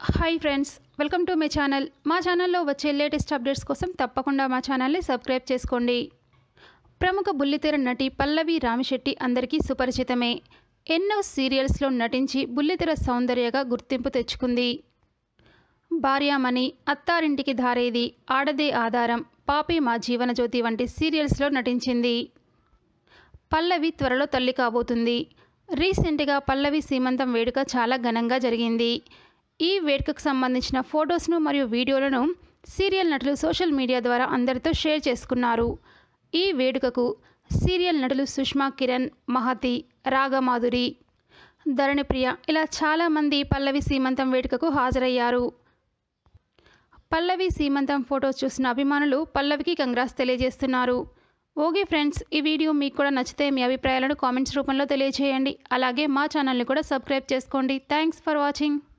hi friends welcome to my channel మా ఛానల్లో వచ్చే లేటెస్ట్ అప్డేట్స్ కోసం తప్పకుండా మా ఛానల్ని సబ్స్క్రైబ్ చేసుకోండి ప్రముఖ బుల్లితెర నటి పల్లవి రామిశెట్టి అందరికీ సుపరిచితమే ఎన్నో సీరియల్స్లో నటించి బుల్లితెర సౌందర్యగా గుర్తింపు తెచ్చుకుంది భార్యామణి అత్తారింటికి ధారేది ఆడదే ఆధారం పాపి మా జీవనజ్యోతి వంటి సీరియల్స్లో నటించింది పల్లవి త్వరలో తల్లి కాబోతుంది రీసెంట్గా పల్లవి సీమంతం వేడుక చాలా ఘనంగా జరిగింది ఈ వేడుకకు సంబంధించిన ఫొటోస్ను మరియు వీడియోలను సీరియల్ నటులు సోషల్ మీడియా ద్వారా అందరితో షేర్ చేసుకున్నారు ఈ వేడుకకు సీరియల్ నటులు సుష్మా కిరణ్ మహతి రాగమాధురి ధరణిప్రియ ఇలా చాలామంది పల్లవి సీమంతం వేడుకకు హాజరయ్యారు పల్లవి సీమంతం ఫొటోస్ చూసిన అభిమానులు పల్లవికి కంగ్రాస్ తెలియజేస్తున్నారు ఓకే ఫ్రెండ్స్ ఈ వీడియో మీకు కూడా నచ్చితే మీ అభిప్రాయాలను కామెంట్స్ రూపంలో తెలియజేయండి అలాగే మా ఛానల్ని కూడా సబ్స్క్రైబ్ చేసుకోండి థ్యాంక్స్ ఫర్ వాచింగ్